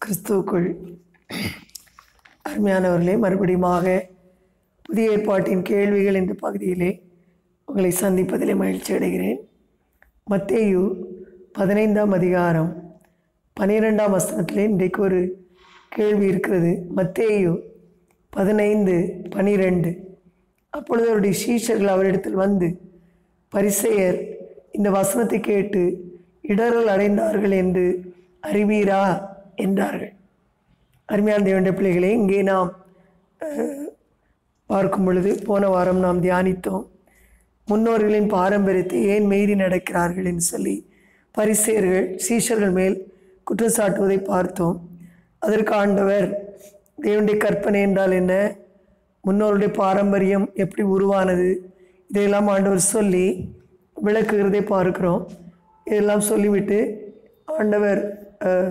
கிறிஸ்துவுக்குள் அருமையானவர்களே மறுபடியுமாக புதிய ஏற்பாட்டின் கேள்விகள் என்ற பகுதியிலே உங்களை சந்திப்பதிலே மகிழ்ச்சி அடைகிறேன் மத்தேயு பதினைந்தாம் அதிகாரம் பன்னிரெண்டாம் வசனத்திலே இன்றைக்கு ஒரு கேள்வி இருக்கிறது மத்தேயு பதினைந்து பனிரெண்டு அப்பொழுது அவருடைய சீஷர்கள் அவரிடத்தில் வந்து பரிசேயர் இந்த வசனத்தை கேட்டு இடரல் அடைந்தார்கள் என்று அறிவீரா என்றார்கள் அருமையான தேவனுடைய பிள்ளைகளே இங்கே நாம் அஹ், பார்க்கும் பொழுது போன வாரம் நாம் தியானித்தோம் முன்னோர்களின் பாரம்பரியத்தை ஏன் மீறி நடக்கிறார்கள் என்று சொல்லி பரிசேயர்கள் சீஷர்கள் மேல் குற்றம் சாட்டுவதை பார்த்தோம் அதற்கு ஆண்டவர் தேவனுடைய கற்பனை என்றால் என்ன முன்னோருடைய பாரம்பரியம் எப்படி உருவானது இதையெல்லாம் ஆண்டவர் சொல்லி விளக்குகிறதை பார்க்கிறோம் இதெல்லாம் சொல்லிவிட்டு ஆண்டவர் அஹ்,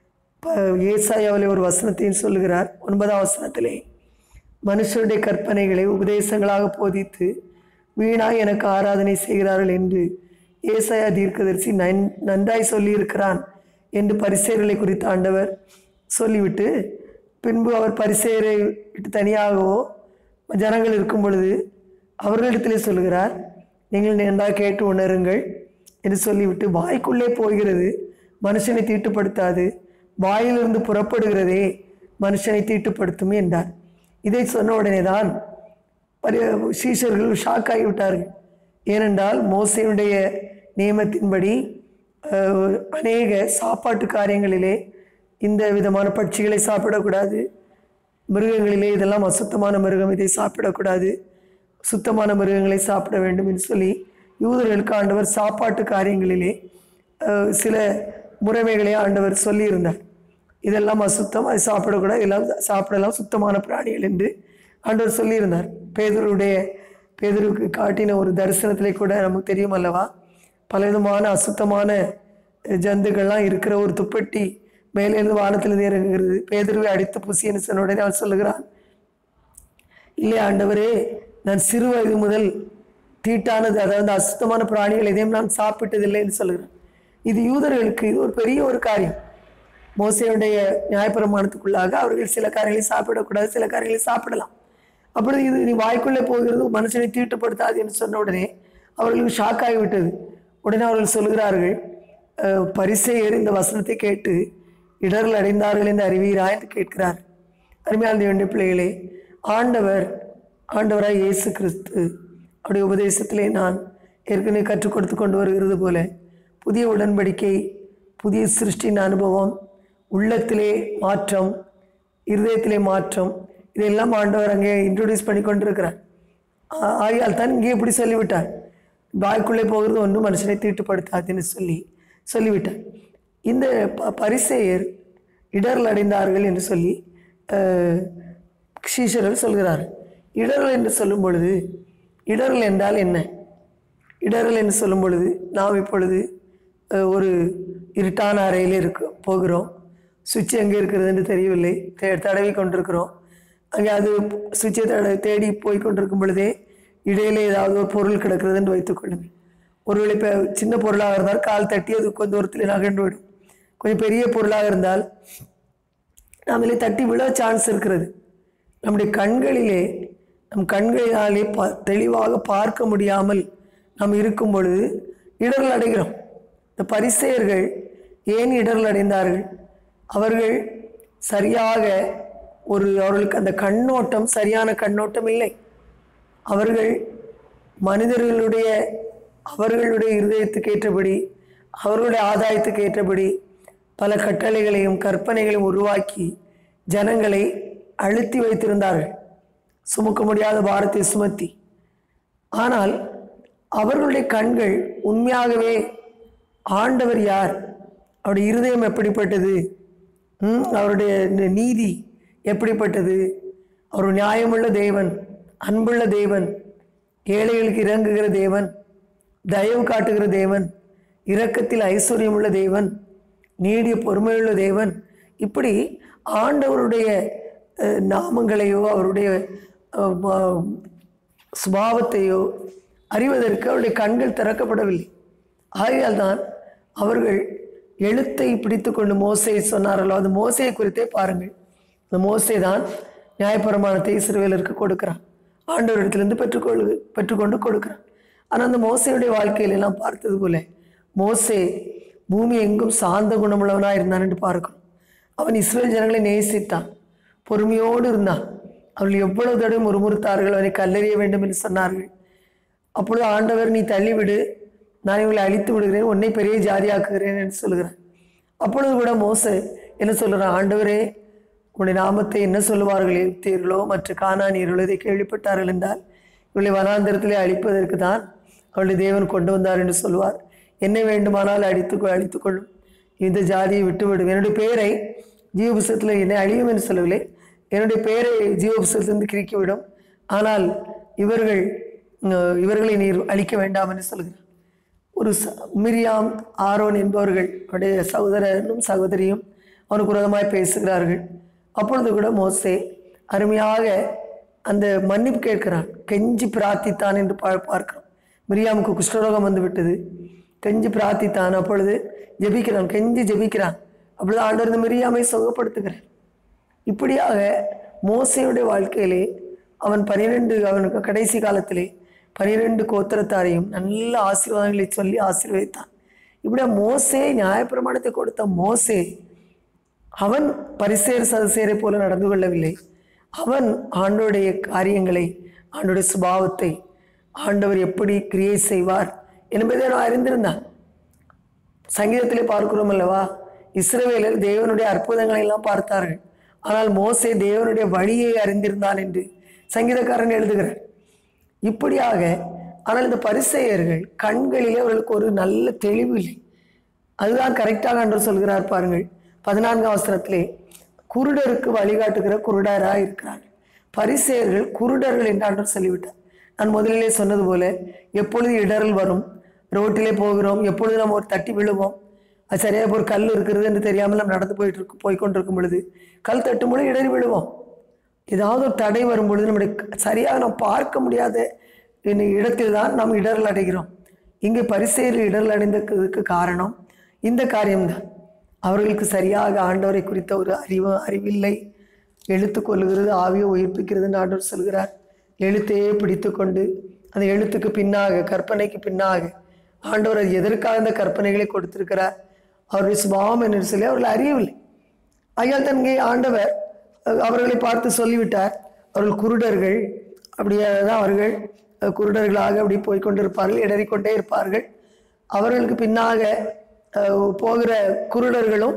ப- ஏசாயாவிலே ஒரு வசனத்தையும் சொல்லுகிறார் ஒன்பதாம் வசனத்திலே மனுஷருடைய கற்பனைகளை உபதேசங்களாக போதித்து வீணாய் எனக்கு ஆராதனை செய்கிறார்கள் என்று ஏசாயா தீர்க்கதரிசி நன் நன்றாய் சொல்லியிருக்கிறான் என்று பரிசேயர்களை குறித்து ஆண்டவர் சொல்லிவிட்டு பின்பு அவர் பரிசேயரை விட்டு தனியாகவோ ஜனங்கள் இருக்கும் பொழுது அவர்களிடத்திலே சொல்லுகிறார் நீங்கள் நன்றாக கேட்டு உணருங்கள் என்று சொல்லிவிட்டு வாய்க்குள்ளே போகிறது மனுஷனை தீட்டுப்படுத்தாது வாயிலிருந்து புறப்படுகிறதே மனுஷனை தீட்டுப்படுத்தும் என்றார் இதை சொன்ன உடனே தான் பரி சீஷர்கள் ஷாக் ஆகிவிட்டார்கள் ஏனென்றால் மோசையுடைய நியமத்தின்படி அஹ், அநேக சாப்பாட்டு காரியங்களிலே இந்த விதமான பட்சிகளை சாப்பிடக்கூடாது மிருகங்களிலே இதெல்லாம் அசுத்தமான மிருகம் இதை சாப்பிடக்கூடாது சுத்தமான மிருகங்களை சாப்பிட வேண்டும் என்று சொல்லி யூதர்களுக்கு ஆண்டவர் சாப்பாட்டு காரியங்களிலே அஹ், சில முறைமைகளை ஆண்டவர் சொல்லியிருந்தார் இதெல்லாம் அசுத்தம் அது சாப்பிடக்கூடாது எல்லாம் சாப்பிடலாம் சுத்தமான பிராணிகள் என்று ஆண்டவர் சொல்லியிருந்தார் பேதருடைய பேதருக்கு காட்டின ஒரு தரிசனத்திலே கூட நமக்கு தெரியும் அல்லவா பலவிதமான அசுத்தமான அஹ், ஜந்துக்கள்லாம் இருக்கிற ஒரு துப்பட்டி மேலேருந்து வானத்திலிருந்து இறங்குகிறது பேதருவை அடித்து புசியன்னு சொன்ன உடனே அவன் சொல்லுகிறான் இல்லை ஆண்டவரே நான் சிறு வயது முதல் தீட்டானது அதாவது அசுத்தமான பிராணிகள் எதையும் நான் சாப்பிட்டதில்லை என்று சொல்கிறான் இது யூதர்களுக்கு இது ஒரு பெரிய ஒரு காரியம் மோசையுடைய நியாயப்பிரமாணத்துக்குள்ளாக அவர்கள் சில காரியங்களை சாப்பிடக்கூடாது சில காரியங்களை சாப்பிடலாம் அப்பொழுது இது நீ வாய்க்குள்ளே போகிறது மனுஷனை தீட்டுப்படுத்தாது என்று சொன்ன உடனே அவர்களுக்கு ஷாக் ஆகிவிட்டது உடனே அவர்கள் சொல்கிறார்கள் அஹ், பரிசேயர் இந்த வசனத்தை கேட்டு இடர்கள் அடைந்தார்கள் என்று அறிவீரா என்று கேட்கிறார் அருமையான தேவனுடைய பிள்ளைகளே ஆண்டவர் ஆண்டவராய் இயேசு கிறிஸ்து அவருடைய உபதேசத்திலே நான் ஏற்கனவே கற்றுக் கொடுத்து கொண்டு வருகிறது போல புதிய உடன்படிக்கை புதிய சிருஷ்டின் அனுபவம் உள்ளத்திலே மாற்றம் இருதயத்திலே மாற்றம் இதெல்லாம் ஆண்டவர் அங்கே இன்ட்ரோடியூஸ் பண்ணி கொண்டிருக்கிறார் ஆ- ஆகையால் தான் இங்கே இப்படி சொல்லிவிட்டார் வாய்க்குள்ளே போகிறது ஒன்றும் மனுஷனை தீட்டுப்படுத்தாதுன்னு சொல்லி சொல்லிவிட்டார் இந்த ப பரிசேயர் இடர்கள் அடைந்தார்கள் என்று சொல்லி அஹ், சீஷர்கள் சொல்கிறார் இடர்கள் என்று சொல்லும் பொழுது இடர்கள் என்றால் என்ன இடர்கள் என்று சொல்லும் பொழுது நாம் இப்பொழுது அஹ், ஒரு இருட்டான அறையில் இருக்க போகிறோம் சுவிட்ச் எங்கே இருக்கிறது என்று தெரியவில்லை தே தடவி கொண்டிருக்கிறோம் அங்கே அது சுவிட்சை தட தேடி போய் கொண்டிருக்கும் பொழுதே இடையிலே ஏதாவது ஒரு பொருள் கிடக்கிறது என்று வைத்துக்கொள்ளுங்கள் ஒருவேளை இப்போ சின்ன பொருளாக இருந்தால் கால் தட்டி அது கொஞ்சம் தூரத்தில் நகர்ந்து விடும் கொஞ்சம் பெரிய பொருளாக இருந்தால் நம்மளை தட்டி விழ சான்ஸ் இருக்கிறது நம்முடைய கண்களிலே நம் கண்களினாலே ப தெளிவாக பார்க்க முடியாமல் நாம் இருக்கும் பொழுது இடர்கள் அடைகிறோம் இந்த பரிசேயர்கள் ஏன் இடர்கள் அடைந்தார்கள் அவர்கள் சரியாக ஒரு அவர்களுக்கு அந்த கண்ணோட்டம் சரியான கண்ணோட்டம் இல்லை அவர்கள் மனிதர்களுடைய அவர்களுடைய இருதயத்துக்கு ஏற்றபடி அவர்களுடைய ஆதாயத்துக்கு ஏற்றபடி பல கட்டளைகளையும் கற்பனைகளையும் உருவாக்கி ஜனங்களை அழுத்தி வைத்திருந்தார்கள் சுமக்க முடியாத பாரத்தை சுமத்தி ஆனால் அவர்களுடைய கண்கள் உண்மையாகவே ஆண்டவர் யார் அவருடைய இருதயம் எப்படிப்பட்டது ம், அவருடைய நி- நீதி எப்படிப்பட்டது அவர் ஒரு நியாயமுள்ள தேவன் அன்புள்ள தேவன் ஏழைகளுக்கு இறங்குகிற தேவன் தயவு காட்டுகிற தேவன் இரக்கத்தில் ஐஸ்வர்யமுள்ள தேவன் நீடிய பொறுமையுள்ள தேவன் இப்படி ஆண்டவருடைய அஹ், நாமங்களையோ அவருடைய அஹ், வ- சுபாவத்தையோ அறிவதற்கு அவருடைய கண்கள் திறக்கப்படவில்லை ஆகையால் தான் அவர்கள் எழுத்தை பிடித்து கொண்டு மோசையை சொன்னாரല്ലോ அது மோசையை குறித்தே பாருங்கள் இந்த மோசே தான் நியாயப்பிரமாணத்தை இஸ்ரவேலருக்கு கொடுக்குறான் ஆண்டவரிடத்திலிருந்து பெற்றுக்கொள்ளு பெற்றுக்கொண்டு கொடுக்குறான் ஆனால் அந்த மோசையுடைய வாழ்க்கையில எல்லாம் பார்த்தது போல மோசே பூமி எங்கும் சாந்த குணமுள்ளவனாக இருந்தான் என்று பார்க்கிறோம் அவன் இஸ்ரேல் ஜனங்களை நேசித்தான் பொறுமையோடு இருந்தான் அவர்கள் எவ்வளவு தடவை முறுமுறுத்தார்கள் அவனை கல்லெறிய வேண்டும் என்று சொன்னார்கள் அப்பொழுது ஆண்டவர் நீ தள்ளிவிடு நான் இவங்களை அழித்து விடுகிறேன் உன்னை பெரிய ஜாதியாக்குகிறேன் என்று சொல்லுகிறான் அப்பொழுது கூட மோச என்ன சொல்கிறான் ஆண்டவரே உன்னுடைய நாமத்தை என்ன சொல்லுவார்கள் எகிப்தியர்களோ மற்ற காணானியர்களோ இதை கேள்விப்பட்டார்கள் என்றால் இவளை வனாந்தரத்திலே அழிப்பதற்கு தான் அவளுடைய தேவன் கொண்டு வந்தார் என்று சொல்வார் என்னை வேண்டுமானால் அடித்து அழித்துக் கொள்ளும் இந்த ஜாதியை விட்டுவிடும் என்னுடைய பெயரை ஜீவபுஸ்தகத்தில் என்னை அழியும் என்று சொல்லவில்லை என்னுடைய பெயரை ஜீவபுஸ்தகத்திலிருந்து கிரிக்கிவிடும் ஆனால் இவர்கள் அஹ், இவர்களை நீர் அழிக்க வேண்டாம் என்று சொல்கிறார் ஒரு ச மிரியாம் ஆரோன் என்பவர்கள் அவருடைய சகோதரனும் சகோதரியும் அவனுக்கு விரோதமாய் பேசுகிறார்கள் அப்பொழுது கூட மோசே அருமையாக அந்த மன்னிப்பு கேட்கிறான் கெஞ்சி பிரார்த்தித்தான் என்று பா பார்க்கிறோம் மிரியாமுக்கு குஷ்டரோகம் வந்து விட்டது கெஞ்சி பிரார்த்தித்தான் அப்பொழுது ஜெபிக்கிறான் கெஞ்சி ஜெபிக்கிறான் அப்பொழுது ஆண்டவர் இந்த மிரியாமை சுகப்படுத்துகிறார் இப்படியாக மோசையுடைய வாழ்க்கையிலே அவன் பனிரெண்டு அவனுக்கு கடைசி காலத்திலே பனிரெண்டு கோத்திரத்தாரையும் நல்ல ஆசீர்வாதங்களை சொல்லி ஆசீர்வதித்தான் இப்படியா மோசே நியாயப்பிரமாணத்தை கொடுத்த மோசே அவன் பரிசேர் சதசேரை போல நடந்து கொள்ளவில்லை அவன் ஆண்டோடைய காரியங்களை ஆண்டோடைய சுபாவத்தை ஆண்டவர் எப்படி கிரியை செய்வார் என்பதை அவன் அறிந்திருந்தான் சங்கீதத்திலே பார்க்கிறோம் அல்லவா இஸ்ரவேலர் தேவனுடைய அற்புதங்களை எல்லாம் பார்த்தார்கள் ஆனால் மோசே தேவனுடைய வழியை அறிந்திருந்தான் என்று சங்கீதக்காரன் எழுதுகிறார் இப்படியாக ஆனால் இந்த பரிசெயர்கள் கண்களிலே அவர்களுக்கு ஒரு நல்ல தெளிவு இல்லை அதுதான் கரெக்டாக என்று சொல்கிறார் பாருங்கள் பதினான்காம் வசனத்திலே குருடருக்கு வழிகாட்டுகிற குருடராக இருக்கிறார்கள் பரிசேயர்கள் குருடர்கள் என்று ஆண்டவர் சொல்லிவிட்டார் நான் முதலிலே சொன்னது போல எப்பொழுது இடரல் வரும் ரோட்டிலே போகிறோம் எப்பொழுது நம்ம ஒரு தட்டி விழுவோம் அது சரியாக ஒரு கல் இருக்கிறது என்று தெரியாமல் நம்ம நடந்து போயிட்டு இருக்கு போய் கொண்டிருக்கும் பொழுது கல் தட்டும் பொழுது இடறி விழுவோம் ஏதாவது ஒரு தடை வரும் பொழுது நம்முடைய சரியாக நாம் பார்க்க முடியாத இந்த இடத்தில் தான் நாம் இடரல் அடைகிறோம் இங்கே பரிசெயரில் இடரல் அடைந்ததுக்கு காரணம் இந்த காரியம்தான் அவர்களுக்கு சரியாக ஆண்டவரை குறித்த ஒரு அறிவு அறிவில்லை எழுத்து கொள்ளுகிறது ஆவியை உயிர்ப்பிக்கிறதுன்னு ஆண்டவர் சொல்கிறார் எழுத்தையே பிடித்து கொண்டு அந்த எழுத்துக்கு பின்னாக கற்பனைக்கு பின்னாக ஆண்டவர் அது எதற்காக அந்த கற்பனைகளை கொடுத்திருக்கிறார் அவருடைய சுபாவம் என்று சொல்லி அவர்கள் அறியவில்லை ஆகையால் தன்கை ஆண்டவர் அஹ், அவர்களை பார்த்து சொல்லிவிட்டார் அவர்கள் குருடர்கள் அப்படியே தான் அவர்கள் அஹ், குருடர்களாக அப்படி போய் கொண்டிருப்பார்கள் இடறிக்கொண்டே இருப்பார்கள் அவர்களுக்கு பின்னாக அஹ், போகிற குருடர்களும்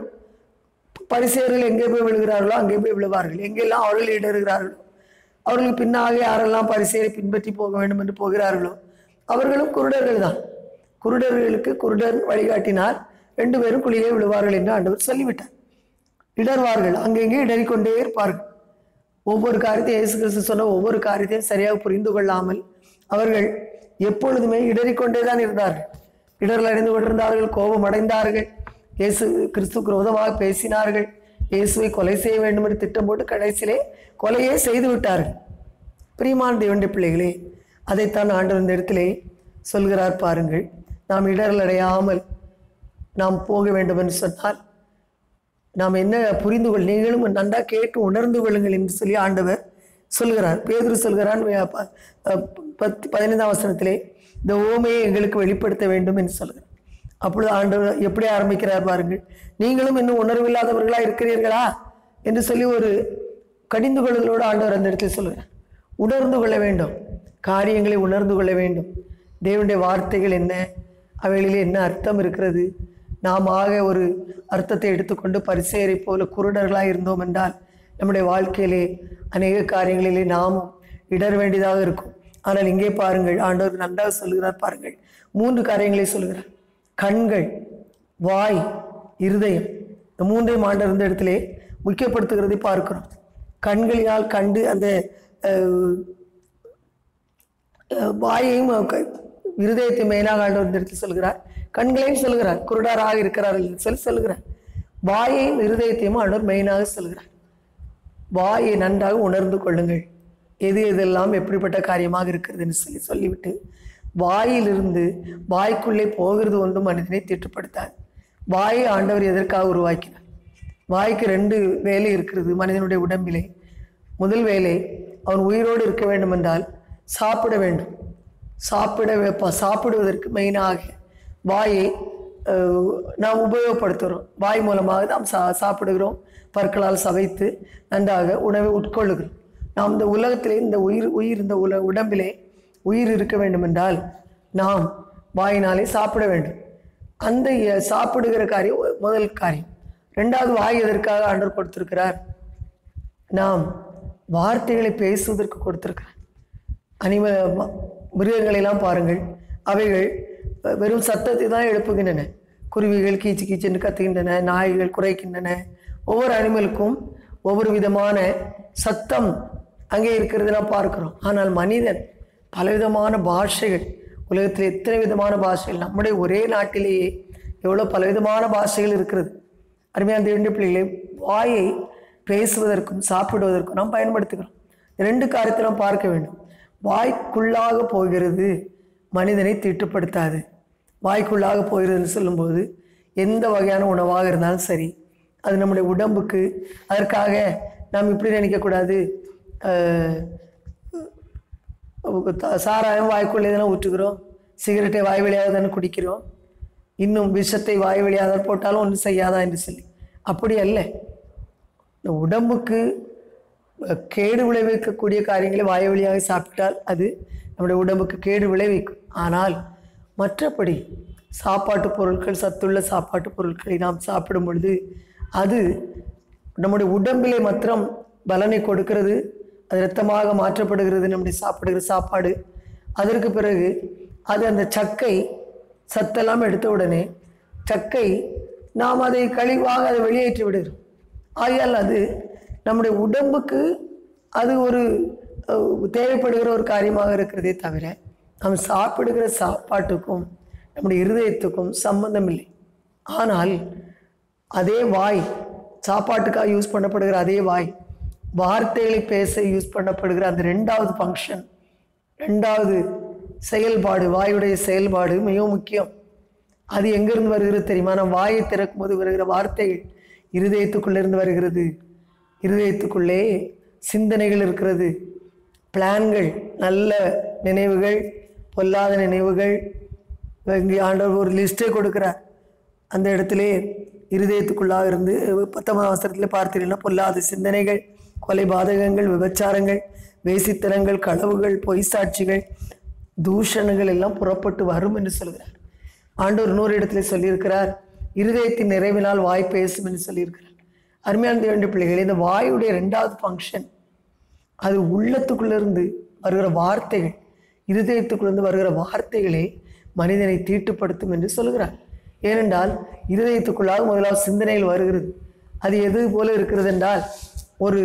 பரிசேயர்கள் எங்கே போய் விழுகிறார்களோ அங்கே போய் விழுவார்கள் எங்கெல்லாம் அவர்கள் இடறுகிறார்களோ அவர்களுக்கு பின்னாக யாரெல்லாம் பரிசேரை பின்பற்றி போக வேண்டும் என்று போகிறார்களோ அவர்களும் குருடர்கள் தான் குருடர்களுக்கு குருடர் வழிகாட்டினால் ரெண்டு பேரும் குழியிலே விழுவார்கள் என்று ஆண்டவர் சொல்லிவிட்டார் இடர்வார்கள் அங்கங்கே இடறிக்கொண்டே இருப்பார்கள் ஒவ்வொரு காரியத்தையும் இயேசு கிறிஸ்து சொன்ன ஒவ்வொரு காரியத்தையும் சரியாக புரிந்து கொள்ளாமல் அவர்கள் எப்பொழுதுமே இடறிக்கொண்டே தான் இருந்தார்கள் இடர்கள் அடைந்து கொண்டிருந்தார்கள் கோபம் அடைந்தார்கள் இயேசு கிறிஸ்துக்கு விரோதமாக பேசினார்கள் இயேசுவை கொலை செய்ய வேண்டும் என்று திட்டம் போட்டு கடைசியிலே கொலையே செய்து விட்டார்கள் பிரியமான தேவனுடைய பிள்ளைகளே அதைத்தான் ஆண்டவர் இந்த இடத்திலே சொல்கிறார் பாருங்கள் நாம் இடர்கள் அடையாமல் நாம் போக வேண்டும் என்று சொன்னால் நாம் என்ன புரிந்து கொள் நீங்களும் நன்றாக கேட்டு உணர்ந்து கொள்ளுங்கள் என்று சொல்லி ஆண்டவர் சொல்கிறார் பேதுரு சொல்கிறான் வே- ப- அஹ் பத்து பதினைந்தாம் வசனத்திலே இந்த ஓமையை எங்களுக்கு வெளிப்படுத்த வேண்டும் என்று சொல்கிறார் அப்பொழுது ஆண்டவர் எப்படி ஆரம்பிக்கிறார் பாருங்கள் நீங்களும் இன்னும் உணர்வில்லாதவர்களா இருக்கிறீர்களா என்று சொல்லி ஒரு கடிந்து கொள்ளுதலோடு ஆண்டவர் அந்த இடத்தில் சொல்கிறார் உணர்ந்து கொள்ள வேண்டும் காரியங்களை உணர்ந்து கொள்ள வேண்டும் தேவனுடைய வார்த்தைகள் என்ன அவைகளிலே என்ன அர்த்தம் இருக்கிறது நாம் ஆக ஒரு அர்த்தத்தை எடுத்துக்கொண்டு பரிசெயரை போல குருடர்களாக இருந்தோம் என்றால் நம்முடைய வாழ்க்கையிலே அநேக காரியங்களிலே நாமும் இடர் வேண்டியதாக இருக்கும் ஆனால் இங்கே பாருங்கள் ஆண்டவர் நன்றாக சொல்கிறார் பாருங்கள் மூன்று காரியங்களை சொல்கிறார் கண்கள் வாய் இருதயம் இந்த மூன்றையும் ஆண்டவர் இந்த இடத்திலே முக்கியப்படுத்துகிறதை பார்க்கிறோம் கண்களினால் கண்டு அந்த அஹ், அஹ், வாயையும் க- இருதயத்தை மெயினாக ஆண்டவர் இந்த இடத்தில் சொல்கிறார் கண்களையும் சொல்கிறார் குருடராக இருக்கிறார்கள் என்று சொல்லி சொல்கிறார் வாயையும் இருதயத்தையும் ஆண்டவர் மெயினாக சொல்கிறார் வாயை நன்றாக உணர்ந்து கொள்ளுங்கள் எது எதெல்லாம் எப்படிப்பட்ட காரியமாக இருக்கிறது என்று சொல்லி சொல்லிவிட்டு வாயிலிருந்து வாய்க்குள்ளே போகிறது ஒன்றும் மனிதனை திட்டுப்படுத்தாது வாயை ஆண்டவர் எதற்காக உருவாக்கினார் வாய்க்கு ரெண்டு வேலை இருக்கிறது மனிதனுடைய உடம்பிலே முதல் வேலை அவன் உயிரோடு இருக்க வேண்டும் என்றால் சாப்பிட வேண்டும் சாப்பிட வைப்பா சாப்பிடுவதற்கு மெயினாக வாயை அஹ், நாம் உபயோகப்படுத்துகிறோம் வாய் மூலமாக நாம் சா சாப்பிடுகிறோம் பற்களால் சவைத்து நன்றாக உணவை உட்கொள்ளுகிறோம் நாம் இந்த உலகத்திலே இந்த உயிர் உயிர் இந்த உல உடம்பிலே உயிர் இருக்க வேண்டுமென்றால் நாம் வாயினாலே சாப்பிட வேண்டும் அந்த எ- சாப்பிடுகிற காரியம் ஒ- முதல் காரியம் ரெண்டாவது வாய் எதற்காக ஆண்டவர் கொடுத்திருக்கிறார் நாம் வார்த்தைகளை பேசுவதற்கு கொடுத்திருக்கிறார் அனிம ம- மிருகங்களெல்லாம் பாருங்கள் அவைகள் வெ- வெறும் சத்தத்தை தான் எழுப்புகின்றன குருவிகள் கீச்சு கீச்சுன்னு கத்துகின்றன நாய்கள் குறைக்கின்றன ஒவ்வொரு அனிமலுக்கும் ஒவ்வொரு விதமான சத்தம் அங்கே இருக்கிறது நாம் பார்க்கிறோம் ஆனால் மனிதன் பலவிதமான பாஷைகள் உலகத்தில் எத்தனை விதமான பாஷைகள் நம்முடைய ஒரே நாட்டிலேயே எவ்வளோ பலவிதமான பாஷைகள் இருக்கிறது அருமையான தேவனுடைய பிள்ளைகளை வாயை பேசுவதற்கும் சாப்பிடுவதற்கும் நாம் பயன்படுத்துகிறோம் ரெண்டு காரியத்தை நாம் பார்க்க வேண்டும் வாய்க்குள்ளாக போகிறது மனிதனை தீட்டுப்படுத்தாது வாய்க்குள்ளாக போகிறதுன்னு சொல்லும்போது எந்த வகையான உணவாக இருந்தாலும் சரி அது நம்முடைய உடம்புக்கு அதற்காக நாம் இப்படி நினைக்கக்கூடாது அஹ், த- சாராயம் வாய்க்குள்ளே தானே ஊற்றுகிறோம் சிகரெட்டை வாய் வழியாக தானே குடிக்கிறோம் இன்னும் விஷத்தை வாய் வழியாக தான் போட்டாலும் ஒன்றும் செய்யாதா என்று சொல்லி அப்படி அல்ல இந்த உடம்புக்கு அஹ், கேடு விளைவிக்கக்கூடிய காரியங்களை வாய் வழியாக சாப்பிட்டால் அது நம்முடைய உடம்புக்கு கேடு விளைவிக்கும் ஆனால் மற்றபடி சாப்பாட்டு பொருட்கள் சத்துள்ள சாப்பாட்டு பொருட்களை நாம் சாப்பிடும் பொழுது அது நம்முடைய உடம்பிலே மாத்திரம் பலனை கொடுக்கிறது அது இரத்தமாக மாற்றப்படுகிறது நம்முடைய சாப்பிடுகிற சாப்பாடு அதற்கு பிறகு அது அந்த சக்கை சத்தெல்லாம் எடுத்த உடனே சக்கை நாம் அதை கழிவாக அதை வெளியேற்றி விடுகிறோம் ஆகையால் அது நம்முடைய உடம்புக்கு அது ஒரு அஹ், தேவைப்படுகிற ஒரு காரியமாக இருக்கிறதே தவிர நாம் சாப்பிடுகிற சாப்பாட்டுக்கும் நம்முடைய இருதயத்துக்கும் சம்பந்தம் இல்லை ஆனால் அதே வாய் சாப்பாட்டுக்காக யூஸ் பண்ணப்படுகிற அதே வாய் வார்த்தைகளை பேச யூஸ் பண்ணப்படுகிற அந்த ரெண்டாவது ஃபங்க்ஷன் ரெண்டாவது செயல்பாடு வாயுடைய செயல்பாடு மிகவும் முக்கியம் அது எங்கிருந்து வருகிறது தெரியுமா நம்ம வாயை திறக்கும் போது வருகிற வார்த்தைகள் இருதயத்துக்குள்ளேருந்து வருகிறது இருதயத்துக்குள்ளே சிந்தனைகள் இருக்கிறது பிளான்கள் நல்ல நினைவுகள் பொல்லாத நினைவுகள் இங்கே ஆண்டவர் ஒரு லிஸ்ட்டே கொடுக்கிறார் அந்த இடத்திலே இருதயத்துக்குள்ளாக இருந்து பத்தொன்பதாம் அவசரத்தில் பார்த்தீங்கன்னா பொல்லாத சிந்தனைகள் கொலை பாதகங்கள் விபச்சாரங்கள் வேசித்தனங்கள் களவுகள் பொய் சாட்சிகள் தூஷணங்கள் எல்லாம் புறப்பட்டு வரும் என்று சொல்கிறார் ஆண்டவர் இன்னொரு இடத்துல சொல்லியிருக்கிறார் இருதயத்தின் நிறைவினால் வாய் பேசும் என்று சொல்லியிருக்கிறார் அருமையான தேவனுடைய பிள்ளைகள் இந்த வாயுடைய ரெண்டாவது ஃபங்க்ஷன் அது உள்ளத்துக்குள்ளிருந்து வருகிற வார்த்தைகள் இருதயத்துக்குள்ளிருந்து வருகிற வார்த்தைகளே மனிதனை தீட்டுப்படுத்தும் என்று சொல்கிறார் ஏனென்றால் இருதயத்துக்குள்ளாக முதலாவது சிந்தனைகள் வருகிறது அது எது போல இருக்கிறது என்றால் ஒரு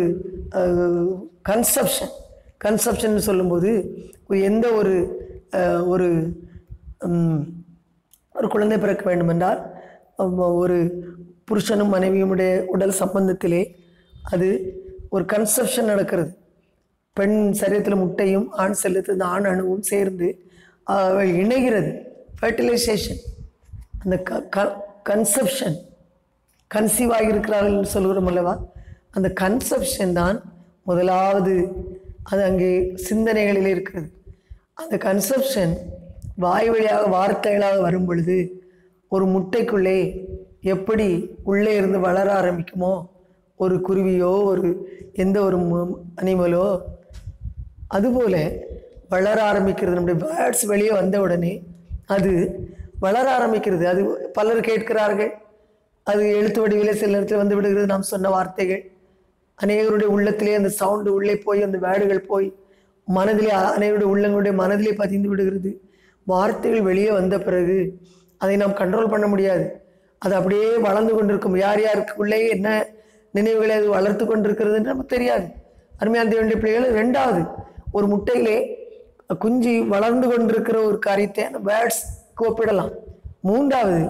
கன்செப்ஷன் கன்செப்ஷன் சொல்லும்போது ஒரு எந்த ஒரு அஹ், ஒரு ம், ஒரு குழந்தை பிறக்க வேண்டுமென்றால் அம், ஒரு புருஷனும் மனைவியுடைய உடல் சம்பந்தத்திலே அது ஒரு கன்செப்ஷன் நடக்கிறது பெண் சரீரத்தில் முட்டையும் ஆண் செல்லத்தில் இந்த ஆண் அணுவும் சேர்ந்து அவை இணைகிறது ஃபர்டிலைசேஷன் அந்த க கன்செப்ஷன் கன்சீவ் ஆகியிருக்கிறார்கள் என்று சொல்கிறோம் அல்லவா அந்த கன்செப்ஷன் தான் முதலாவது அது அங்கே சிந்தனைகளில் இருக்கிறது அந்த கன்செப்ஷன் வாய் வழியாக வார்த்தைகளாக வரும் பொழுது ஒரு முட்டைக்குள்ளே எப்படி உள்ளே இருந்து வளர ஆரம்பிக்குமோ ஒரு குருவியோ ஒரு எந்த ஒரு அனிமலோ அதுபோல வளர ஆரம்பிக்கிறது நம்முடைய வேர்ட்ஸ் வெளியே வந்த உடனே அது வளர ஆரம்பிக்கிறது அது பலர் கேட்கிறார்கள் அது எழுத்து வடிவிலே சில நேரத்தில் வந்து விடுகிறது நாம் சொன்ன வார்த்தைகள் அநேகருடைய உள்ளத்திலே அந்த சவுண்டு உள்ளே போய் அந்த வேர்டுகள் போய் மனதிலே அனைவருடைய உள்ளங்களுடைய மனதிலே பதிந்து விடுகிறது வார்த்தைகள் வெளியே வந்த பிறகு அதை நாம் கண்ட்ரோல் பண்ண முடியாது அது அப்படியே வளர்ந்து கொண்டிருக்கும் யார் யாருக்கு உள்ளே என்ன நினைவுகளை அது வளர்த்து கொண்டிருக்கிறதுன்னு நமக்கு தெரியாது அருமையான தேவனுடைய பிள்ளைகள் ரெண்டாவது ஒரு முட்டையிலே குஞ்சு வளர்ந்து கொண்டிருக்கிற ஒரு காரியத்தை அந்த வேர்ட்ஸ்க்கு ஒப்பிடலாம் மூன்றாவது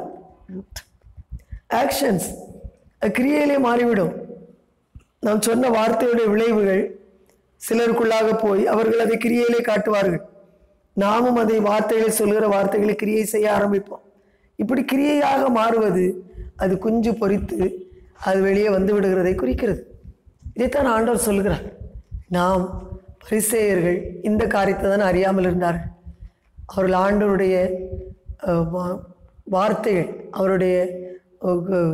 ஆக்ஷன்ஸ் கிரியையிலே மாறிவிடும் நாம் சொன்ன வார்த்தையுடைய விளைவுகள் சிலருக்குள்ளாக போய் அவர்கள் அதை கிரியையிலே காட்டுவார்கள் நாமும் அதை வார்த்தைகளை சொல்கிற வார்த்தைகளை கிரியை செய்ய ஆரம்பிப்போம் இப்படி கிரியையாக மாறுவது அது குஞ்சு பொரித்து அது வெளியே வந்து விடுகிறதை குறிக்கிறது இதைத்தான் ஆண்டவர் சொல்கிறார் நாம் பரிசேயர்கள் இந்த காரியத்தை தான் அறியாமல் இருந்தார்கள் அவர்கள் ஆண்டவருடைய அஹ், வா- வார்த்தைகள் அவருடைய அஹ்,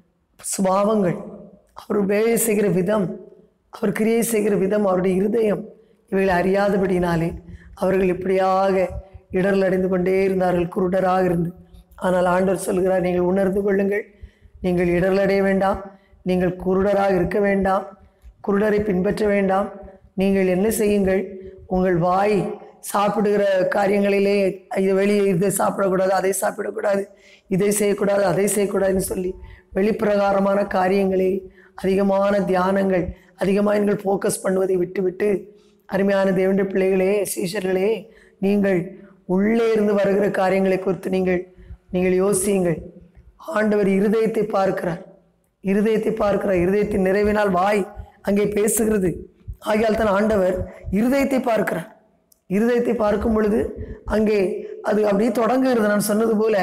சுபாவங்கள் அவர் வேலை செய்கிற விதம் அவர் கிரியை செய்கிற விதம் அவருடைய இருதயம் இவைகளை அறியாதபடினாலே அவர்கள் இப்படியாக இடரல் அடைந்து கொண்டே இருந்தார்கள் குருடராக இருந்து ஆனால் ஆண்டவர் சொல்கிறார் நீங்கள் உணர்ந்து கொள்ளுங்கள் நீங்கள் இடரல் அடைய வேண்டாம் நீங்கள் குருடராக இருக்க வேண்டாம் குருடரை பின்பற்ற வேண்டாம் நீங்கள் என்ன செய்யுங்கள் உங்கள் வாய் சாப்பிடுகிற காரியங்களிலே இது வெளியே இதை சாப்பிடக்கூடாது அதை சாப்பிடக்கூடாது இதை செய்யக்கூடாது அதை செய்யக்கூடாதுன்னு சொல்லி வெளிப்பிரகாரமான காரியங்களே அதிகமான தியானங்கள் அதிகமாக நீங்கள் ஃபோக்கஸ் பண்ணுவதை விட்டுவிட்டு அருமையான தேவனுடைய பிள்ளைகளே சீஷர்களே நீங்கள் உள்ளே இருந்து வருகிற காரியங்களை குறித்து நீங்கள் நீங்கள் யோசியுங்கள் ஆண்டவர் இருதயத்தை பார்க்கிறார் இருதயத்தை பார்க்கிறார் இருதயத்தின் நிறைவினால் வாய் அங்கே பேசுகிறது ஆகையால் தான் ஆண்டவர் இருதயத்தை பார்க்கிறார் இருதயத்தை பார்க்கும் பொழுது அங்கே அது அப்படியே தொடங்குகிறது நான் சொன்னது போல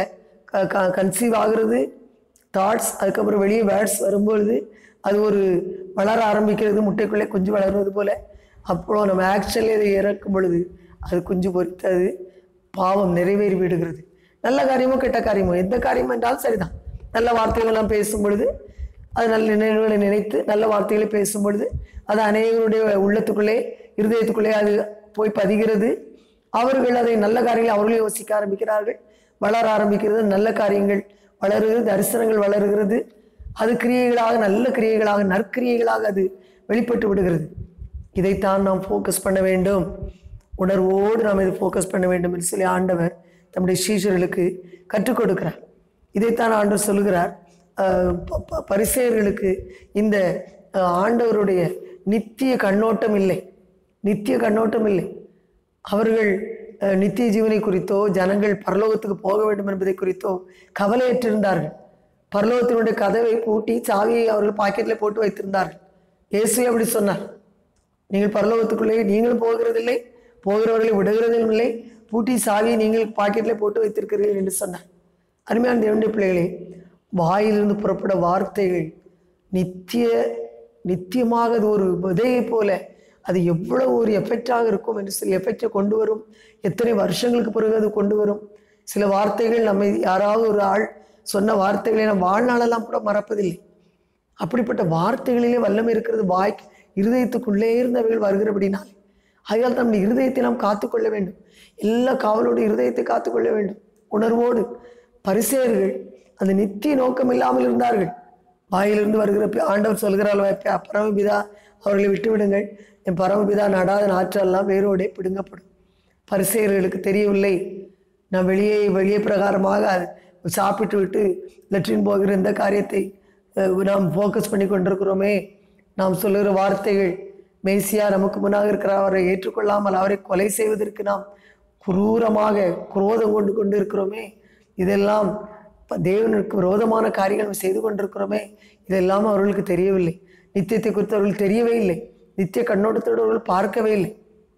கன்சீவ் ஆகிறது தாட்ஸ் அதுக்கப்புறம் வெளியே வேர்ட்ஸ் வரும்பொழுது அது ஒரு வளர ஆரம்பிக்கிறது முட்டைக்குள்ளே குஞ்சு வளர்வது போல அப்புறம் நம்ம ஆக்சுவலி அதை இறக்கும் பொழுது அது குஞ்சு பொறித்தது பாவம் நிறைவேறி விடுகிறது நல்ல காரியமோ கெட்ட காரியமோ எந்த காரியம் என்றாலும் சரிதான் நல்ல வார்த்தைகள் எல்லாம் பேசும் பொழுது அது நல்ல நினைவுகளை நினைத்து நல்ல வார்த்தைகளை பேசும் பொழுது அது அநேகருடைய உள்ளத்துக்குள்ளே இருதயத்துக்குள்ளே அது போய் பதிகிறது அவர்கள் அதை நல்ல காரியங்களை அவர்களே யோசிக்க ஆரம்பிக்கிறார்கள் வளர ஆரம்பிக்கிறது நல்ல காரியங்கள் வளருகிறது தரிசனங்கள் வளருகிறது அது கிரியைகளாக நல்ல கிரியைகளாக நற்கிரியைகளாக அது வெளிப்பட்டு விடுகிறது இதைத்தான் நாம் ஃபோக்கஸ் பண்ண வேண்டும் உணர்வோடு நாம் இதை ஃபோக்கஸ் பண்ண வேண்டும் என்று சொல்லி ஆண்டவர் தம்முடைய சீஷர்களுக்கு கற்றுக் கொடுக்கிறார் இதைத்தான் ஆண்டவர் சொல்லுகிறார் அஹ் ப- ப- பரிசேயர்களுக்கு இந்த அஹ், ஆண்டவருடைய நித்திய கண்ணோட்டம் இல்லை நித்திய கண்ணோட்டம் இல்லை அவர்கள் அஹ், நித்திய ஜீவனை குறித்தோ ஜனங்கள் பரலோகத்துக்கு போக வேண்டும் என்பதை குறித்தோ கவலையற்றிருந்தார்கள் பரலோகத்தினுடைய கதவை பூட்டி சாவியை அவர்கள் பாக்கெட்டில் போட்டு வைத்திருந்தார்கள் இயேசு அப்படி சொன்னார் நீங்கள் பரலோகத்துக்குள்ளே நீங்களும் போகிறதில்லை போகிறவர்களை விடுகிறதும் இல்லை பூட்டி சாவியை நீங்கள் பாக்கெட்டில் போட்டு வைத்திருக்கிறீர்கள் என்று சொன்னார் அருமையான தேவனுடைய பிள்ளைகளே வாயிலிருந்து புறப்பட வார்த்தைகள் நித்திய நித்தியமாக அது ஒரு விதையை போல அது எவ்வளவு ஒரு எஃபெக்டாக இருக்கும் என்று சொல்லி எஃபெக்டை கொண்டு வரும் எத்தனை வருஷங்களுக்கு பிறகு அது கொண்டு வரும் சில வார்த்தைகள் நம்மை யாராவது ஒரு ஆள் சொன்ன வார்த்தைகளை நம் வாழ்நாளெல்லாம் கூட மறப்பதில்லை அப்படிப்பட்ட வார்த்தைகளிலே வல்லமை இருக்கிறது வாய் இருதயத்துக்குள்ளே இருந்தவைகள் வருகிறபடினாலே ஆகையால் நம்முடைய இருதயத்தை நாம் காத்துக்கொள்ள வேண்டும் எல்லா காவலோடு இருதயத்தை காத்துக்கொள்ள வேண்டும் உணர்வோடு பரிசேயர்கள் அந்த நித்திய நோக்கம் இல்லாமல் இருந்தார்கள் வாயிலிருந்து வருகிற பி- ஆண்டவர் சொல்கிறாள் பரமபிதா அவர்களை விட்டு விடுங்கள் என் பரமபிதா நடாத நாற்றெல்லாம் வேரோடே பிடுங்கப்படும் பரிசேயர்களுக்கு தெரியவில்லை நான் வெளியே வெளியே பிரகாரமாக அது சாப்பிட்டு விட்டு லெட்ரின் போகிற இந்த காரியத்தை அஹ், நாம் ஃபோக்கஸ் பண்ணி கொண்டிருக்கிறோமே நாம் சொல்லுகிற வார்த்தைகள் மேசியா நமக்கு முன்னாக இருக்கிற அவரை ஏற்றுக்கொள்ளாமல் அவரை கொலை செய்வதற்கு நாம் குரூரமாக குரோதம் கொண்டு கொண்டு இருக்கிறோமே இதெல்லாம் ப- தேவனுக்கு விரோதமான காரியங்கள் நாம் செய்து கொண்டிருக்கிறோமே இதெல்லாம் அவர்களுக்கு தெரியவில்லை நித்தியத்தை குறித்து அவர்களுக்கு தெரியவே இல்லை நித்திய கண்ணோட்டத்தோடு அவர்கள் பார்க்கவே இல்லை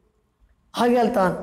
ஆகையால் தான்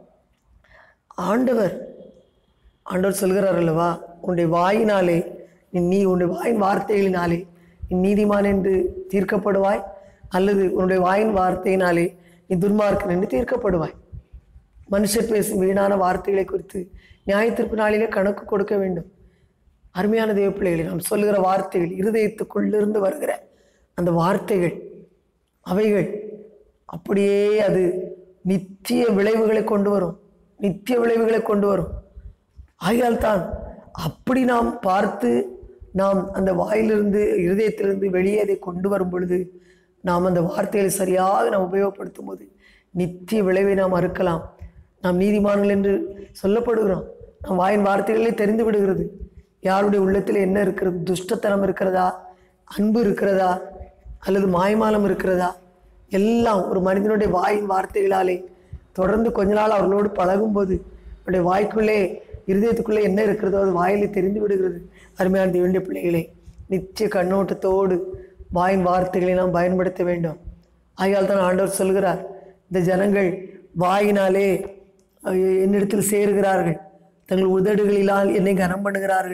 ஆண்டவர் ஆண்டவர் சொல்கிறார் அல்லவா உன்னுடைய வாயினாலே நீ நீ உன்னுடைய வாயின் வார்த்தைகளினாலே நீ நீதிமான் என்று தீர்க்கப்படுவாய் அல்லது உன்னுடைய வாயின் வார்த்தையினாலே நீ துன்மார்க்கன் என்று தீர்க்கப்படுவாய் மனுஷர் பேசும் வீணான வார்த்தைகளை குறித்து நியாயத்தீர்ப்பு நாளிலே கணக்கு கொடுக்க வேண்டும் அருமையான தேவ பிள்ளைகளை நாம் சொல்லுகிற வார்த்தைகள் இருதயத்துக்குள்ளிருந்து வருகிற அந்த வார்த்தைகள் அவைகள் அப்படியே அது நித்திய விளைவுகளை கொண்டு வரும் நித்திய விளைவுகளை கொண்டு வரும் ஆகையால் தான் அப்படி நாம் பார்த்து நாம் அந்த வாயிலிருந்து இருதயத்திலிருந்து வெளியே அதை கொண்டு வரும் பொழுது நாம் அந்த வார்த்தைகளை சரியாக நாம் உபயோகப்படுத்தும் போது நித்திய விளைவை நாம் அறுக்கலாம் நாம் நீதிமான்கள் என்று சொல்லப்படுகிறோம் நம் வாயின் வார்த்தைகளே தெரிந்து விடுகிறது யாருடைய உள்ளத்தில் என்ன இருக்கிறது துஷ்டத்தனம் இருக்கிறதா அன்பு இருக்கிறதா அல்லது மாய்மாலம் இருக்கிறதா எல்லாம் ஒரு மனிதனுடைய வாயின் வார்த்தைகளாலே தொடர்ந்து கொஞ்ச நாள் அவர்களோடு பழகும்போது அவருடைய வாய்க்குள்ளே இருதயத்துக்குள்ளே என்ன இருக்கிறதோ அது வாயிலே தெரிந்து விடுகிறது அருமையான தேவனுடைய பிள்ளைகளே நித்திய கண்ணோட்டத்தோடு வாயின் வார்த்தைகளை நாம் பயன்படுத்த வேண்டும் ஆகையால் தான் ஆண்டவர் சொல்கிறார் இந்த ஜனங்கள் வாயினாலே அஹ், என்னிடத்தில் சேருகிறார்கள் தங்கள் உதடுகளினால் என்னை கனம் பண்ணுகிறார்கள்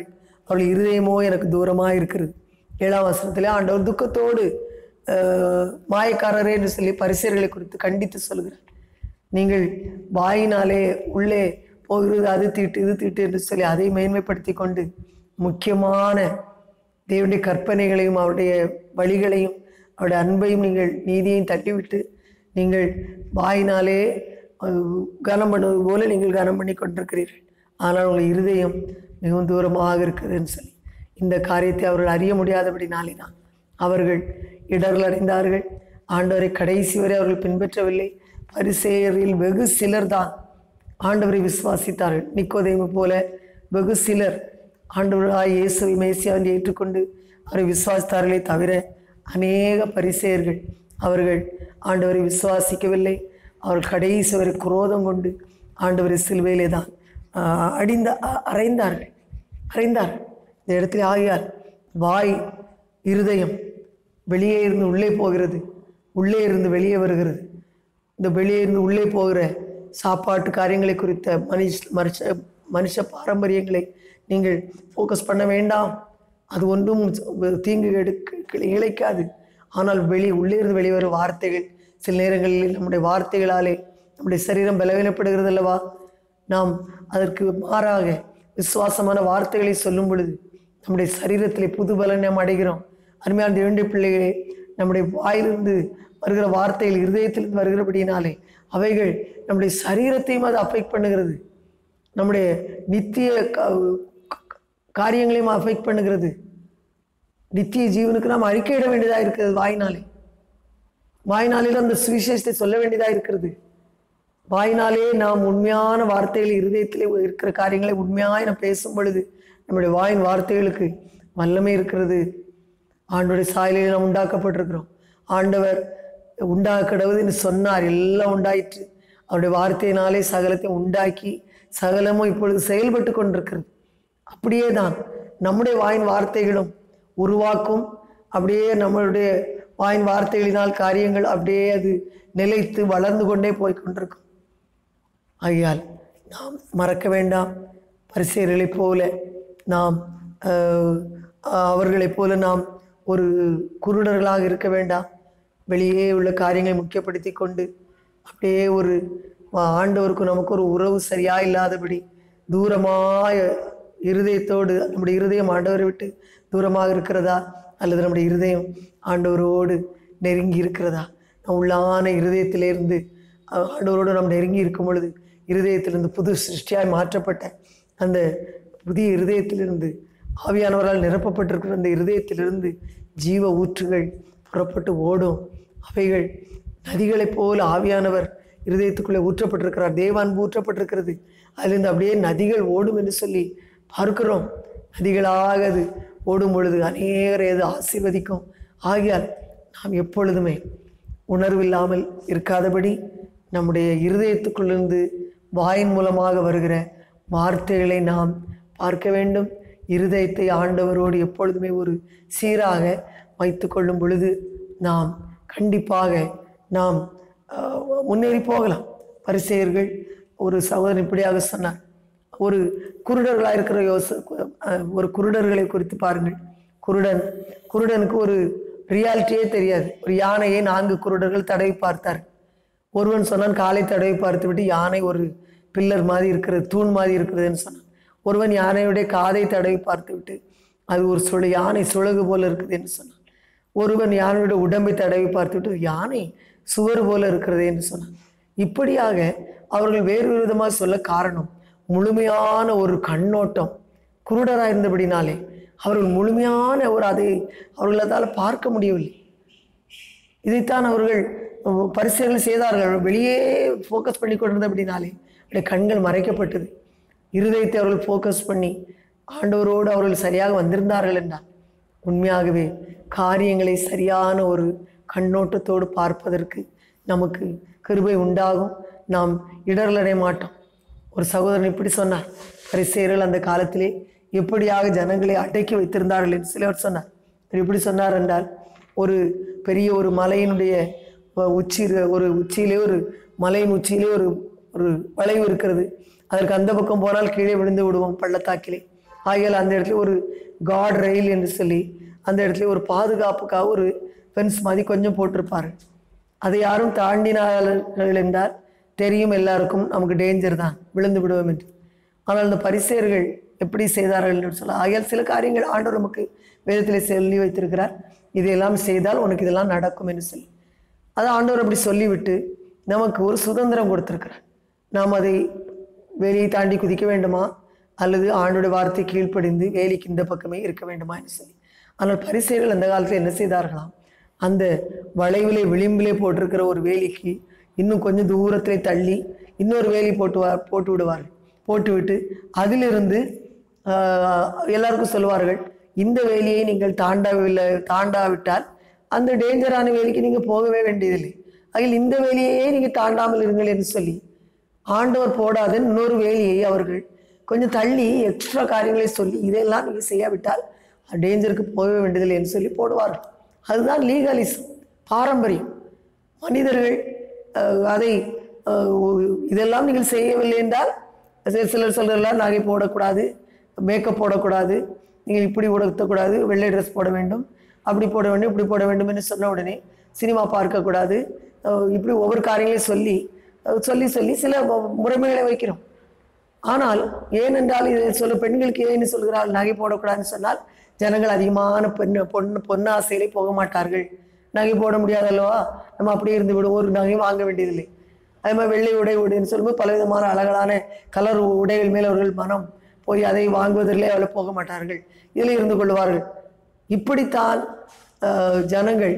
அவள் இருதயமோ எனக்கு தூரமாக இருக்கிறது ஏழாம் வசனத்திலே ஆண்டவர் துக்கத்தோடு அஹ், மாயக்காரரே என்று சொல்லி பரிசேர்களை குறித்து கண்டித்து சொல்கிறார் நீங்கள் வாயினாலே உள்ளே போகிறது அது தீட்டு இது தீட்டு என்று சொல்லி அதை மேன்மைப்படுத்தி கொண்டு முக்கியமான தேவனுடைய கற்பனைகளையும் அவருடைய வழிகளையும் அவருடைய அன்பையும் நீங்கள் நீதியையும் தட்டிவிட்டு நீங்கள் வாயினாலே அஹ், கனம் பண்ணுவது போல நீங்கள் கனம் பண்ணி கொண்டிருக்கிறீர்கள் ஆனால் உங்கள் இருதயம் மிகவும் தூரமாக இருக்குதுன்னு சொல்லி இந்த காரியத்தை அவர்கள் அறிய முடியாதபடினாலே தான் அவர்கள் இடர்கள் அடைந்தார்கள் ஆண்டவரை கடைசி வரை அவர்கள் பின்பற்றவில்லை பரிசேயரில் வெகு சிலர் தான் ஆண்டவரை விசுவாசித்தார்கள் நிக்கோதேமு போல வெகு சிலர் ஆண்டவராய் இயேசுவை மேசியாவை ஏற்றுக்கொண்டு அவரை விசுவாசித்தார்களே தவிர அநேக பரிசேயர்கள் அவர்கள் ஆண்டவரை விசுவாசிக்கவில்லை அவர்கள் கடைசி வரை குரோதம் கொண்டு ஆண்டவரை சிலுவையிலே தான் ஆஹ், அடிந்த அ- அறைந்தார்கள் அறைந்தார்கள் இந்த இடத்துல ஆகியால் வாய் இருதயம் வெளியே இருந்து உள்ளே போகிறது உள்ளே இருந்து வெளியே வருகிறது இந்த வெளியே இருந்து உள்ளே போகிற சாப்பாட்டு காரியங்களை குறித்த மனுஷ மனுஷ மனுஷ பாரம்பரியங்களை நீங்கள் ஃபோக்கஸ் பண்ண வேண்டாம் அது ஒன்றும் தீங்கு எடுக்க இழைக்காது ஆனால் வெளி உள்ளே இருந்து வெளிவர வார்த்தைகள் சில நேரங்களில் நம்முடைய வார்த்தைகளாலே நம்முடைய சரீரம் பலவீனப்படுகிறது அல்லவா நாம் அதற்கு மாறாக விசுவாசமான வார்த்தைகளை சொல்லும் பொழுது நம்முடைய சரீரத்திலே புது பலன் நாம் அடைகிறோம் அருமையான தேவனுடைய பிள்ளைகளே நம்முடைய வாயிலிருந்து வருகிற வார்த்தைகள் இருதயத்திலிருந்து வருகிறபடியினாலே அவைகள் நம்முடைய சரீரத்தையும் அது அஃபெக்ட் பண்ணுகிறது நம்முடைய நித்திய கா- காரியங்களையும் அஃபெக்ட் பண்ணுகிறது நித்திய ஜீவனுக்கு நாம் அறிக்கையிட வேண்டியதாக இருக்கிறது வாயினாலே வாயினாலே அந்த சுவிசேஷத்தை சொல்ல வேண்டியதாக இருக்கிறது வாயினாலே நாம் உண்மையான வார்த்தைகள் இருதயத்திலே இருக்கிற காரியங்களை உண்மையாய் நாம் பேசும் பொழுது நம்முடைய வாயின் வார்த்தைகளுக்கு வல்லமை இருக்கிறது ஆண்டோடைய சாயலிலே நாம் உண்டாக்கப்பட்டிருக்கிறோம் ஆண்டவர் உண்டாக்க கடவுது என்று சொன்னார் எல்லாம் உண்டாயிற்று அவருடைய வார்த்தையினாலே சகலத்தை உண்டாக்கி சகலமும் இப்பொழுது செயல்பட்டு கொண்டிருக்கிறது அப்படியே தான் நம்முடைய வாயின் வார்த்தைகளும் உருவாக்கும் அப்படியே நம்மளுடைய வாயின் வார்த்தைகளினால் காரியங்கள் அப்படியே அது நிலைத்து வளர்ந்து கொண்டே போய் கொண்டிருக்கும் ஆகையால் நாம் மறக்க வேண்டாம் பரிசெயர்களைப் போல நாம் அஹ், அவர்களைப் போல நாம் ஒரு குருடர்களாக இருக்க வேண்டாம் வெளியே உள்ள காரியங்களை முக்கியப்படுத்தி கொண்டு அப்படியே ஒரு ஆண்டவருக்கும் நமக்கு ஒரு உறவு சரியா இல்லாதபடி தூரமாய இருதயத்தோடு நம்முடைய இருதயம் ஆண்டவரை விட்டு தூரமாக இருக்கிறதா அல்லது நம்முடைய இருதயம் ஆண்டவரோடு நெருங்கி இருக்கிறதா நம் உள்ளான இருதயத்திலிருந்து அஹ், ஆண்டவரோடு நாம் நெருங்கி இருக்கும் பொழுது இருதயத்திலிருந்து புது சிருஷ்டியாய் மாற்றப்பட்ட அந்த புதிய இருதயத்திலிருந்து ஆவியானவரால் நிரப்பப்பட்டிருக்கிற அந்த இருதயத்திலிருந்து ஜீவ ஊற்றுகள் புறப்பட்டு ஓடும் அவைகள் நதிகளைப் போல ஆவியானவர் இருதயத்துக்குள்ளே ஊற்றப்பட்டிருக்கிறார் தேவ அன்பு ஊற்றப்பட்டிருக்கிறது அதிலிருந்து அப்படியே நதிகள் ஓடும் என்று சொல்லி பார்க்கிறோம் நதிகளாக அது ஓடும் பொழுது அநேகரை அது ஆசீர்வதிக்கும் ஆகியால் நாம் எப்பொழுதுமே உணர்வில்லாமல் இருக்காதபடி நம்முடைய இருதயத்துக்குள்ளிருந்து வாயின் மூலமாக வருகிற வார்த்தைகளை நாம் பார்க்க வேண்டும் இருதயத்தை ஆண்டவரோடு எப்பொழுதுமே ஒரு சீராக வைத்து கொள்ளும் பொழுது நாம் கண்டிப்பாக நாம் அஹ், முன்னேறி போகலாம் பரிசெயர்கள் ஒரு சகோதரன் இப்படியாக சொன்னார் ஒரு குருடர்களாக இருக்கிற யோச அஹ், ஒரு குருடர்களை குறித்து பாருங்கள் குருடன் குருடனுக்கு ஒரு ரியாலிட்டியே தெரியாது ஒரு யானையை நான்கு குருடர்கள் தடவி பார்த்தார் ஒருவன் சொன்னான் காலை தடவி பார்த்து விட்டு யானை ஒரு பில்லர் மாதிரி இருக்கிறது தூண் மாதிரி இருக்கிறதுன்னு சொன்னான் ஒருவன் யானையுடைய காதை தடவி பார்த்து விட்டு அது ஒரு சுழ யானை சுழகு போல இருக்குது என்று சொன்னான் ஒருவன் யானையுடைய உடம்பை தடவி பார்த்துவிட்டு யானை சுவர் போல இருக்கிறது என்று சொன்னான் இப்படியாக அவர்கள் வேறு விதமாக சொல்ல காரணம் முழுமையான ஒரு கண்ணோட்டம் குருடராக இருந்தபடினாலே அவர்கள் முழுமையான ஒரு அதை அவர்களால் பார்க்க முடியவில்லை இதைத்தான் அவர்கள் பரிசுகள் செய்தார்கள் வெளியே ஃபோக்கஸ் பண்ணி கொண்டிருந்த அப்படின்னாலே அவருடைய கண்கள் மறைக்கப்பட்டது இருதயத்தை அவர்கள் ஃபோக்கஸ் பண்ணி ஆண்டவரோடு அவர்கள் சரியாக வந்திருந்தார்கள் என்றால் உண்மையாகவே காரியங்களை சரியான ஒரு கண்ணோட்டத்தோடு பார்ப்பதற்கு நமக்கு கிருபை உண்டாகும் நாம் இடரலடைய மாட்டோம் ஒரு சகோதரன் இப்படி சொன்னார் பரிசேயர்கள் அந்த காலத்திலே எப்படியாக ஜனங்களை அடக்கி வைத்திருந்தார்கள் என்று சிலர் சொன்னார் அவர் எப்படி சொன்னார் என்றால் ஒரு பெரிய ஒரு மலையினுடைய அஹ், உச்சி ஒரு உச்சியிலே ஒரு மலையின் உச்சியிலே ஒரு ஒரு வளைவு இருக்கிறது அதற்கு அந்த பக்கம் போனால் கீழே விழுந்து விடுவோம் பள்ளத்தாக்கிலே ஆகையால் அந்த இடத்துல ஒரு காட் ரயில் என்று சொல்லி அந்த இடத்துல ஒரு பாதுகாப்புக்காக ஒரு ஃபென்ஸ் மாதிரி கொஞ்சம் போட்டிருப்பாரு அதை யாரும் தாண்டினார்கள் என்றால் தெரியும் எல்லாருக்கும் நமக்கு டேஞ்சர் தான் விழுந்து விடுவோம் என்று ஆனால் அந்த பரிசேயர்கள் எப்படி செய்தார்கள் என்று சொல்ல ஆகையால் சில காரியங்கள் ஆண்டவர் நமக்கு வேதத்தில் சொல்லி வைத்திருக்கிறார் இதையெல்லாம் செய்தால் உனக்கு இதெல்லாம் நடக்கும் என்று சொல்லி அதை ஆண்டவர் அப்படி சொல்லிவிட்டு நமக்கு ஒரு சுதந்திரம் கொடுத்திருக்கிறார் நாம் அதை வேலியை தாண்டி குதிக்க வேண்டுமா அல்லது ஆண்டோட வார்த்தை கீழ்ப்படிந்து வேலிக்கு இந்த பக்கமே இருக்க வேண்டுமா என்று சொல்லி ஆனால் பரிசேயர்கள் அந்த காலத்தில் என்ன செய்தார்களாம் அந்த வளைவிலே விளிம்பிலே போட்டிருக்கிற ஒரு வேலிக்கு இன்னும் கொஞ்சம் தூரத்திலே தள்ளி இன்னொரு வேலி போட்டு வா போட்டு விடுவார்கள் போட்டுவிட்டு அதிலிருந்து ஆஹ், எல்லாருக்கும் சொல்லுவார்கள் இந்த வேலியை நீங்கள் தாண்டவில்லை தாண்டாவிட்டால் அந்த டேஞ்சரான வேலிக்கு நீங்கள் போகவே வேண்டியதில்லை அதில் இந்த வேலியையே நீங்கள் தாண்டாமல் இருங்கள் என்று சொல்லி ஆண்டவர் போடாத இன்னொரு வேலியை அவர்கள் கொஞ்சம் தள்ளி எக்ஸ்ட்ரா காரியங்களை சொல்லி இதெல்லாம் நீங்கள் செய்யாவிட்டால் டேஞ்சருக்கு போக வேண்டியதில்லை என்று சொல்லி போடுவார்கள் அதுதான் லீகலிசம் பாரம்பரியம் மனிதர்கள் அஹ், அதை அஹ், ஒ- இதெல்லாம் நீங்கள் செய்யவில்லை என்றால் சில- சிலர் சொல்கிறலாம் நகை போடக்கூடாது மேக்கப் போடக்கூடாது நீங்கள் இப்படி உடுத்தக்கூடாது வெள்ளை ட்ரெஸ் போட வேண்டும் அப்படி போட வேண்டும் இப்படி போட வேண்டும் என்று சொன்ன உடனே சினிமா பார்க்கக்கூடாது அஹ், இப்படி ஒவ்வொரு காரியங்களையும் சொல்லி அஹ், சொல்லி சொல்லி சில மு- முறைமைகளை வைக்கிறோம் ஆனால் ஏனென்றால் இதை சொல்ல பெண்களுக்கு ஏன்னு சொல்கிறாள் நகை போடக்கூடாதுன்னு சொன்னால் ஜனங்கள் அதிகமான பெண் பொண்ணு பொன்னாசையிலே போக மாட்டார்கள் நகை போட முடியாதல்லவா நம்ம அப்படியே இருந்து விடுவோம் ஒரு நகையும் வாங்க வேண்டியதில்லை அதே மாதிரி வெள்ளை உடை உடைன்னு சொல்லும்போது பலவிதமான அழகான கலர் உடைகள் மேல் அவர்கள் மனம் போய் அதை வாங்குவதிலே அவ்வளோ போக மாட்டார்கள் இதில் இருந்து கொள்வார்கள் இப்படித்தான் அஹ், ஜனங்கள்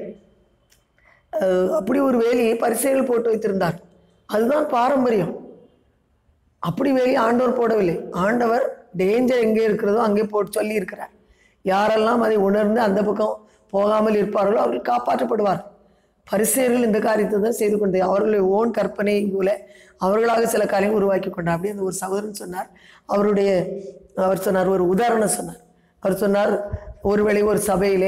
அஹ், அப்படி ஒரு வேலையை பரிசைகள் போட்டு வைத்திருந்தார் அதுதான் பாரம்பரியம் அப்படி வேலையை ஆண்டவர் போடவில்லை ஆண்டவர் டேஞ்சர் எங்கே இருக்கிறதோ அங்கே போட்டு சொல்லி இருக்கிறார் யாரெல்லாம் அதை உணர்ந்து அந்த பக்கம் போகாமல் இருப்பார்களோ அவர்கள் காப்பாற்றப்படுவார் பரிசேயர்கள் இந்த காரியத்தை தான் செய்து கொண்டு அவர்களுடைய ஓன் கற்பனை போல அவர்களாக சில காரியங்கள் உருவாக்கி கொண்டார் அப்படி அந்த ஒரு சகோதரன் சொன்னார் அவருடைய அவர் சொன்னார் ஒரு உதாரணம் சொன்னார் அவர் சொன்னார் ஒருவேளை ஒரு சபையிலே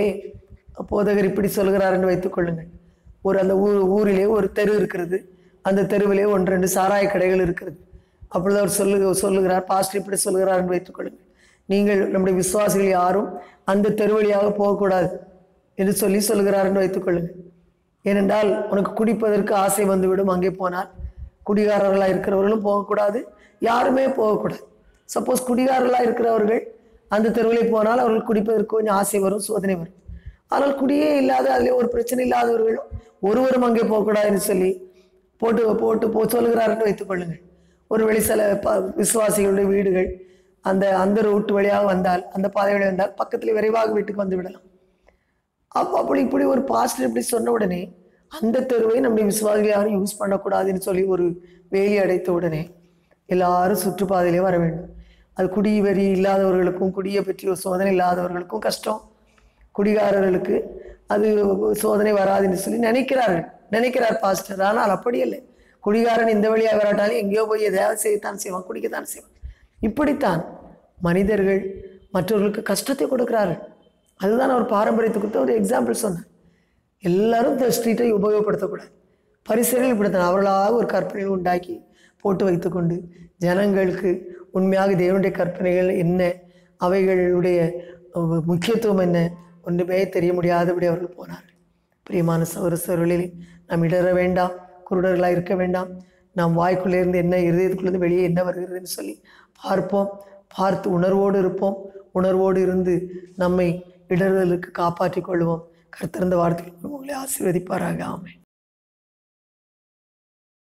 போதகர் இப்படி சொல்கிறார் என்று வைத்துக் கொள்ளுங்கள் ஒரு அந்த ஊர் ஊரிலே ஒரு தெரு இருக்கிறது அந்த தெருவிலே ஒன்று ரெண்டு சாராய கடைகள் இருக்கிறது அப்பொழுது அவர் சொல்லு சொல்லுகிறார் பாஸ்டர் இப்படி சொல்லுகிறார் என்று வைத்துக் கொள்ளுங்கள் நீங்கள் நம்முடைய விசுவாசிகள் யாரும் அந்த தெரு வழியாக போகக்கூடாது என்று சொல்லி சொல்லுகிறார் என்று வைத்துக் கொள்ளுங்கள் ஏனென்றால் உனக்கு குடிப்பதற்கு ஆசை வந்துவிடும் அங்கே போனால் குடிகாரர்களாக இருக்கிறவர்களும் போகக்கூடாது யாருமே போகக்கூடாது சப்போஸ் குடிகாரர்களாக இருக்கிறவர்கள் அந்த தெருவிலே போனால் அவர்கள் குடிப்பதற்கு கொஞ்சம் ஆசை வரும் சோதனை வரும் ஆனால் குடியே இல்லாத அதில் ஒரு பிரச்சனை இல்லாதவர்களும் ஒருவரும் அங்கே போகக்கூடாதுன்னு சொல்லி போட்டு போட்டு போ சொல்லுகிறாருன்னு வைத்துக் கொள்ளுங்கள் ஒருவேளை சில ப விசுவாசிகளுடைய வீடுகள் அந்த அந்த ரூட் வழியாக வந்தால் அந்த பாதை வழியாக வந்தால் பக்கத்தில் விரைவாக வீட்டுக்கு வந்து விடலாம் அப்போ அப்படி இப்படி ஒரு பாஸ்டர் இப்படி சொன்ன உடனே அந்த தெருவை நம்முடைய விசுவாசிகள் யாரும் யூஸ் பண்ணக்கூடாதுன்னு சொல்லி ஒரு வேலி அடைத்த உடனே எல்லாரும் சுற்றுப்பாதையிலே வர வேண்டும் அது குடி வரி இல்லாதவர்களுக்கும் குடியை பற்றி ஒரு சோதனை இல்லாதவர்களுக்கும் கஷ்டம் குடிகாரர்களுக்கு அது சோதனை வராதுன்னு சொல்லி நினைக்கிறார்கள் நினைக்கிறார் பாஸ்டர் ஆனால் அப்படி இல்லை குடிகாரன் இந்த வழியாக வராட்டாலும் எங்கேயோ போய் எதையாவது செய்யத்தான் செய்வான் குடிக்கத்தான் செய்வான் இப்படித்தான் மனிதர்கள் மற்றவர்களுக்கு கஷ்டத்தை கொடுக்கிறார்கள் அதுதான் அவர் பாரம்பரியத்தை குறித்த ஒரு எக்ஸாம்பிள் சொன்னார் எல்லாரும் இந்த ஸ்ட்ரீட்டை உபயோகப்படுத்தக்கூடாது பரிசர்கள் இப்படித்தான் அவர்களாக ஒரு கற்பனைகள் உண்டாக்கி போட்டு வைத்துக்கொண்டு ஜனங்களுக்கு உண்மையாக தேவனுடைய கற்பனைகள் என்ன அவைகளுடைய அஹ், முக்கியத்துவம் என்ன ஒன்றுமே தெரிய முடியாதபடி அவர்கள் போனார்கள் பிரியமான சௌர சோழர்களில் நாம் இடற வேண்டாம் குருடர்களாக இருக்க வேண்டாம் நாம் வாய்க்குள்ளே இருந்து என்ன இருதயத்துக்குள்ளேருந்து வெளியே என்ன வருகிறதுன்னு சொல்லி பார்ப்போம் பார்த்து உணர்வோடு இருப்போம் உணர்வோடு இருந்து நம்மை இடறுதலுக்கு காப்பாற்றிக் கொள்வோம் கர்த்தர்ந்த வார்த்தைகள் உங்களை ஆசீர்வதிப்பாராக ஆமென்